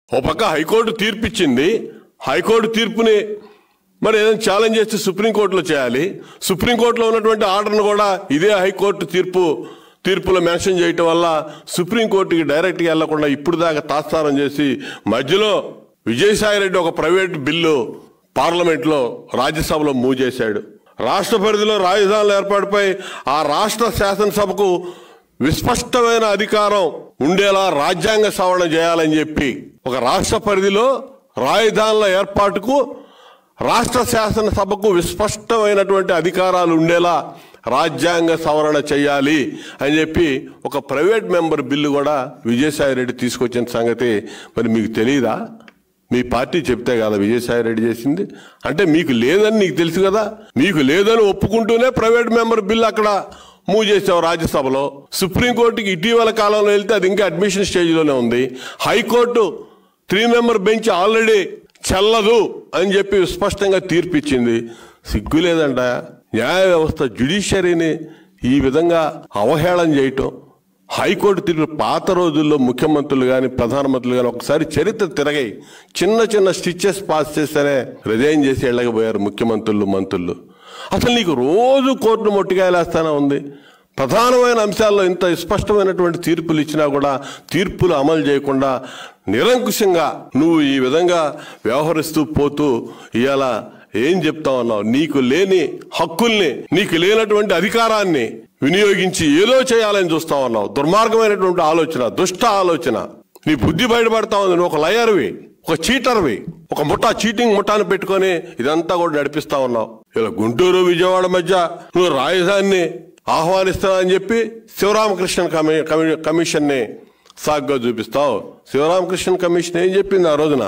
ఓ పక్క హైకోర్టు తీర్పు ఇచ్చింది హైకోర్టు తీర్పుని మరి ఏదైనా ఛాలెంజ్ చేస్తే సుప్రీంకోర్టులో చేయాలి సుప్రీంకోర్టులో ఉన్నటువంటి ఆర్డర్ను కూడా ఇదే హైకోర్టు తీర్పు తీర్పులో మెన్షన్ చేయటం వల్ల సుప్రీంకోర్టుకి డైరెక్ట్గా వెళ్లకుండా ఇప్పుడు దాకా తాత్సారం చేసి మధ్యలో విజయసాయిరెడ్డి ఒక ప్రైవేట్ బిల్లు పార్లమెంట్లో రాజ్యసభలో మూవ్ చేశాడు రాష్ట్ర పరిధిలో రాజధానుల ఏర్పాటుపై ఆ రాష్ట్ర శాసనసభకు విస్పష్టమైన అధికారం ఉండేలా రాజ్యాంగ సవరణ చేయాలని చెప్పి ఒక రాష్ట్ర పరిధిలో రాజధానుల ఏర్పాటుకు రాష్ట్ర శాసనసభకు విస్పష్టమైనటువంటి అధికారాలు ఉండేలా రాజ్యాంగ సవరణ చేయాలి అని చెప్పి ఒక ప్రైవేట్ మెంబర్ బిల్లు కూడా విజయసాయి రెడ్డి తీసుకొచ్చిన సంగతి మరి మీకు తెలియదా మీ పార్టీ చెప్తే కదా విజయసాయి రెడ్డి చేసింది అంటే మీకు లేదని నీకు తెలుసు కదా మీకు లేదని ఒప్పుకుంటూనే ప్రైవేట్ మెంబర్ బిల్లు అక్కడ మూవ్ చేసావు రాజ్యసభలో సుప్రీంకోర్టుకి ఇటీవల కాలంలో వెళ్తే అది ఇంకా అడ్మిషన్ స్టేజ్లోనే ఉంది high court three member bench already చెల్లదు అని చెప్పి స్పష్టంగా తీర్పు ఇచ్చింది సిగ్గు లేదంట న్యాయ వ్యవస్థ జ్యుడిషియరీని ఈ విధంగా అవహేళన చేయటం హైకోర్టు తీర్పు పాత రోజుల్లో ముఖ్యమంత్రులు కానీ ప్రధానమంత్రులు కానీ ఒకసారి చరిత్ర తిరగాయి చిన్న చిన్న స్టిచ్చెస్ పాస్ చేస్తేనే రిజైన్ చేసి వెళ్ళకపోయారు ముఖ్యమంత్రులు మంత్రులు అసలు నీకు రోజు కోర్టు మొట్టికాయలేస్తానే ఉంది ప్రధానమైన అంశాల్లో ఇంత స్పష్టమైనటువంటి తీర్పులు ఇచ్చినా కూడా తీర్పులు అమలు చేయకుండా నిరంకుశంగా నువ్వు ఈ విధంగా వ్యవహరిస్తూ పోతూ ఇవాళ ఏం చెప్తా ఉన్నావు నీకు లేని హక్కుల్ని నీకు లేనటువంటి అధికారాన్ని వినియోగించి ఏదో చేయాలని చూస్తా ఉన్నావు దుర్మార్గమైనటువంటి ఆలోచన దుష్ట ఆలోచన నీ బుద్ధి బయటపడతా ఉంది నువ్వు ఒక లయర్వి ఒక చీటర్వి ఒక ముఠా చీటింగ్ ముఠాను పెట్టుకొని ఇదంతా కూడా నడిపిస్తా ఉన్నావు ఇలా గుంటూరు విజయవాడ మధ్య నువ్వు రాజధానిని ఆహ్వానిస్తానని చెప్పి శివరామకృష్ణ కమి కమి- కమిషన్ని సాగ్గా చూపిస్తావు శివరామకృష్ణ కమిషన్ ఏం చెప్పింది ఆ రోజున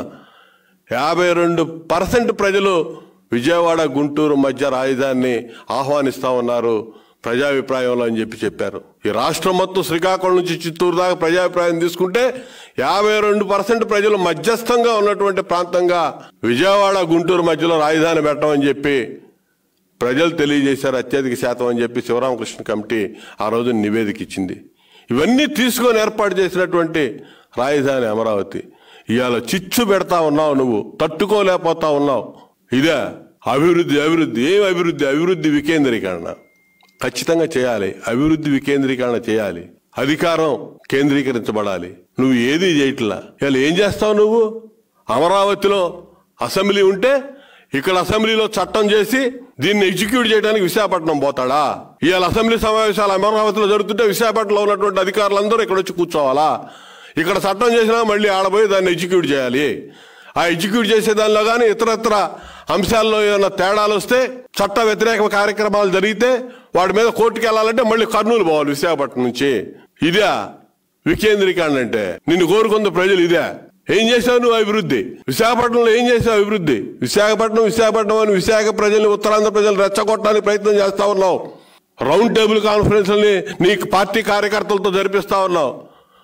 యాభై రెండు పర్సెంట్ ప్రజలు విజయవాడ గుంటూరు మధ్య రాజధానిని ఆహ్వానిస్తా ఉన్నారు ప్రజాభిప్రాయంలో అని చెప్పి చెప్పారు ఈ రాష్ట్రం మొత్తం శ్రీకాకుళం నుంచి చిత్తూరు దాకా ప్రజాభిప్రాయం తీసుకుంటే యాభై రెండు పర్సెంట్ ప్రజలు మధ్యస్థంగా ఉన్నటువంటి ప్రాంతంగా విజయవాడ గుంటూరు మధ్యలో రాజధాని పెట్టమని చెప్పి ప్రజలు తెలియజేశారు అత్యధిక శాతం అని చెప్పి శివరామకృష్ణ కమిటీ ఆ రోజు నివేదిక ఇచ్చింది ఇవన్నీ తీసుకొని ఏర్పాటు చేసినటువంటి రాజధాని అమరావతి ఇవాళ చిచ్చు పెడతా ఉన్నావు నువ్వు తట్టుకోలేకపోతా ఉన్నావు ఇదే అభివృద్ధి అభివృద్ధి ఏం అభివృద్ధి అభివృద్ధి వికేంద్రీకరణ ఖచ్చితంగా చేయాలి అభివృద్ధి వికేంద్రీకరణ చేయాలి అధికారం కేంద్రీకరించబడాలి నువ్వు ఏది చేయట్లా ఇవాళ ఏం చేస్తావు నువ్వు అమరావతిలో అసెంబ్లీ ఉంటే ఇక్కడ అసెంబ్లీలో చట్టం చేసి దీన్ని ఎగ్జిక్యూట్ చేయడానికి విశాఖపట్నం పోతాడా ఇవాళ అసెంబ్లీ సమావేశాలు అమరావతిలో జరుగుతుంటే విశాఖపట్నంలో ఉన్నటువంటి అధికారులందరూ ఇక్కడ వచ్చి కూర్చోవాలా ఇక్కడ చట్టం చేసినా మళ్ళీ ఆడపోయి దాన్ని ఎగ్జిక్యూట్ చేయాలి ఆ ఎగ్జిక్యూట్ చేసే దానిలో కానీ ఇతరత్ర అంశాల్లో ఏమైనా తేడాలు వస్తే చట్ట వ్యతిరేక కార్యక్రమాలు జరిగితే వాటి మీద కోర్టుకు వెళ్ళాలంటే మళ్ళీ కర్నూలు పోవాలి విశాఖపట్నం నుంచి ఇదే వికేంద్రీకరణ అంటే నిన్ను కోరుకుంది ప్రజలు ఇదే ఏం చేశావు నువ్వు అభివృద్ధి విశాఖపట్నంలో ఏం చేసావు అభివృద్ధి విశాఖపట్నం విశాఖపట్నం అని విశాఖ ప్రజల్ని ఉత్తరాంధ్ర ప్రజలు రెచ్చగొట్టడానికి ప్రయత్నం చేస్తా ఉన్నావు రౌండ్ టేబుల్ కాన్ఫరెన్స్ని నీ పార్టీ కార్యకర్తలతో జరిపిస్తా ఉన్నావు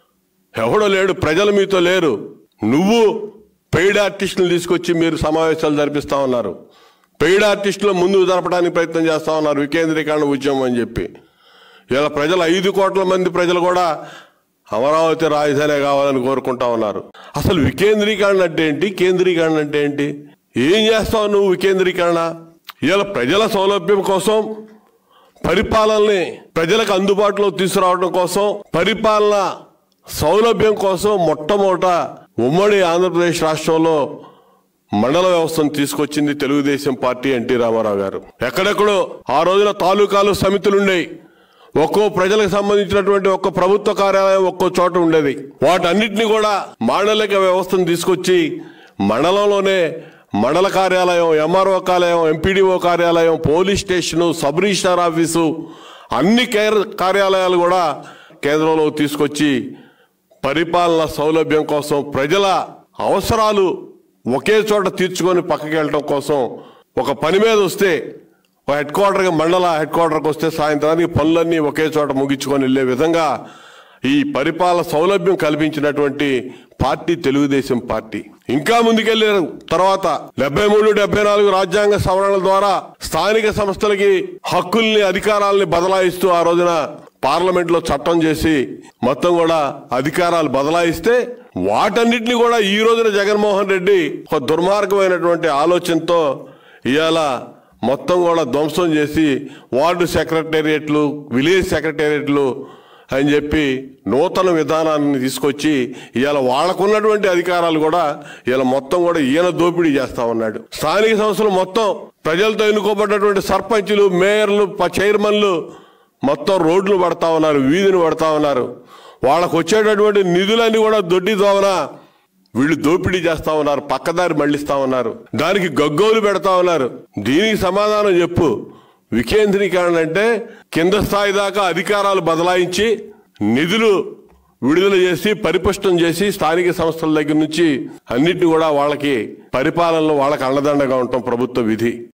ఎవడో లేడు ప్రజలు మీతో లేరు నువ్వు పెయిడ్ ఆర్టిస్టులు తీసుకొచ్చి మీరు సమావేశాలు జరిపిస్తా ఉన్నారు పెయిడ్ ఆర్టిస్టులు ముందుకు జరపడానికి ప్రయత్నం చేస్తా ఉన్నారు వికేంద్రీకరణ ఉద్యమం అని చెప్పి ఇలా ప్రజలు ఐదు కోట్ల మంది ప్రజలు కూడా అమరావతి రాజధాని కావాలని కోరుకుంటా ఉన్నారు అసలు వికేంద్రీకరణ అంటే ఏంటి కేంద్రీకరణ అంటే ఏంటి ఏం చేస్తావు నువ్వు వికేంద్రీకరణ ఇలా ప్రజల సౌలభ్యం కోసం పరిపాలనని ప్రజలకు అందుబాటులో తీసుకురావడం కోసం పరిపాలన సౌలభ్యం కోసం మొట్టమొదట ఉమ్మడి ఆంధ్రప్రదేశ్ రాష్ట్రంలో మండల వ్యవస్థను తీసుకొచ్చింది తెలుగుదేశం పార్టీ ఎన్టీ రామారావు గారు ఎక్కడెక్కడో ఆ రోజున తాలూకాలు సమితులుండేవి ఒక్కో ప్రజలకు సంబంధించినటువంటి ఒక్క ప్రభుత్వ కార్యాలయం ఒక్కో చోట ఉండేది వాటన్నిటిని కూడా మాండలిక వ్యవస్థను తీసుకొచ్చి మండలంలోనే మండల కార్యాలయం ఎంఆర్ఓ కార్యాలయం ఎంపీడీఓ కార్యాలయం police station sub registrar office అన్ని కేర్ కార్యాలయాలు కూడా కేంద్రంలో తీసుకొచ్చి పరిపాలన సౌలభ్యం కోసం ప్రజల అవసరాలు ఒకే చోట తీర్చుకొని పక్కకి వెళ్ళటం కోసం ఒక పని మీద వస్తే ఒక హెడ్ క్వార్టర్కి మండల హెడ్ క్వార్టర్కి వస్తే సాయంత్రానికి పనులన్నీ ఒకే చోట ముగించుకొని వెళ్ళే విధంగా ఈ పరిపాలన సౌలభ్యం కల్పించినటువంటి పార్టీ తెలుగుదేశం పార్టీ ఇంకా ముందుకెళ్లారు తర్వాత డెబ్బై మూడు డెబ్బై నాలుగు రాజ్యాంగ సవరణల ద్వారా స్థానిక సంస్థలకి హక్కుల్ని అధికారాలని బదలాయిస్తూ ఆ రోజున పార్లమెంట్ లో చట్టం చేసి మొత్తం కూడా అధికారాలు బదలాయిస్తే వాటన్నిటిని కూడా ఈ రోజున జగన్మోహన్ రెడ్డి ఒక దుర్మార్గమైనటువంటి ఆలోచనతో ఇవాళ మొత్తం కూడా ధ్వంసం చేసి వార్డు సెక్రటేరియట్లు విలేజ్ సెక్రటేరియట్లు అని చెప్పి నూతన విధానాన్ని తీసుకొచ్చి ఇవాళ వాళ్ళకున్నటువంటి అధికారాలు కూడా ఇవాళ మొత్తం కూడా ఈయన దోపిడీ చేస్తా ఉన్నాడు స్థానిక సంస్థలు మొత్తం ప్రజలతో ఎన్నుకోబడినటువంటి సర్పంచులు మేయర్లు ప- చైర్మన్లు మొత్తం రోడ్లు పడతా ఉన్నారు వీధిని పడతా ఉన్నారు వాళ్ళకు వచ్చేటటువంటి నిధులన్నీ కూడా దొడ్డి దోవన వీళ్ళు దోపిడీ చేస్తా ఉన్నారు పక్కదారి మళ్లిస్తా ఉన్నారు దానికి గగ్గోలు పెడతా ఉన్నారు దీనికి సమాధానం చెప్పు వికేంద్రీకరణ అంటే కింద స్థాయి దాకా అధికారాలు బదలాయించి నిధులు విడుదల చేసి పరిపుష్టం చేసి స్థానిక సంస్థల దగ్గర నుంచి అన్నిటిని కూడా వాళ్ళకి పరిపాలనలో వాళ్ళకి అండదండగా ఉండటం ప్రభుత్వ విధి